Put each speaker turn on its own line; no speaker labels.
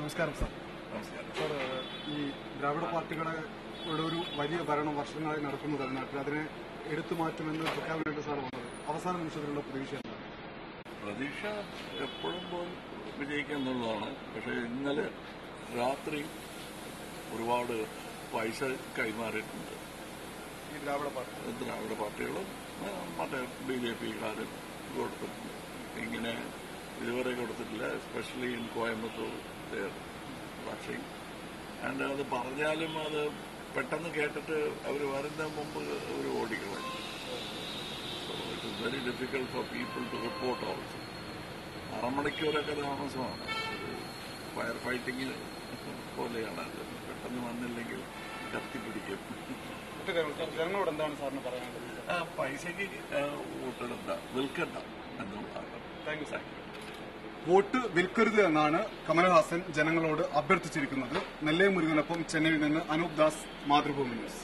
നമസ്കാരം സാർ
നമസ്കാരം
സാർ ഈ ദ്രാവിഡ പാർട്ടികളെ യുടെ ഒരു വലിയ ഭരണം വർഷങ്ങളായി നടക്കുന്ന തമിഴ്നാട്ടിൽ അതിനെ എടുത്തു മാറ്റുമെന്ന് പ്രഖ്യാപനമായിട്ട് സാർ വന്നത് അവസാന നിമിഷത്തിലുള്ള പ്രതീക്ഷ എന്താണ്
പ്രതീക്ഷ എപ്പോഴും പോയി വിജയിക്കുക എന്നുള്ളതാണ് പക്ഷേ ഇന്നലെ രാത്രി ഒരുപാട് പൈസ കൈമാറിയിട്ടുണ്ട്
ഈ ദ്രാവിഡ പാർട്ടി
ദ്രാവിഡ പാർട്ടികളും ആ, മറ്റേ ബി ജെ പിക്കാരും കൊടുത്തിട്ടുണ്ട് ഇങ്ങനെ ഇതുവരെ കൊടുത്തിട്ടില്ല എസ്പെഷ്യലി ഇൻ കോയമ്പത്തൂർ പക്ഷേ ആൻഡ് അത് പറഞ്ഞാലും അത് പെട്ടെന്ന് കേട്ടിട്ട് അവർ വരുന്ന മുമ്പ് അവർ ഓടിക്കളയും so it is very difficult for people to report also അരമണിക്കൂറൊക്കെ താമസമാണ് ഫയർ ഫൈറ്റിംഗ് പോലെയാണ് അത് പെട്ടെന്ന് വന്നില്ലെങ്കിൽ കത്തിപ്പിടിക്കും
മറ്റു കാര്യങ്ങൾ സാർ ജനങ്ങളോട് എന്താണ് സാറിന് പറയാനുള്ളത്
ആ പൈസയ്ക്ക് ആ, വോട്ടെടുത്ത വിൽക്കണ്ട എന്നുള്ളതാണ്
thank you sir
thank you
vote വിൽക്കരുത് എന്നാണ് കമലഹാസൻ ജനങ്ങളോട് അഭ്യർത്ഥിച്ചിരിക്കുന്നത് നെല്ലേ മുരുകനൊപ്പം ചെന്നൈയിൽ നിന്ന് അനൂപ് ദാസ് മാതൃഭൂമി ന്യൂസ്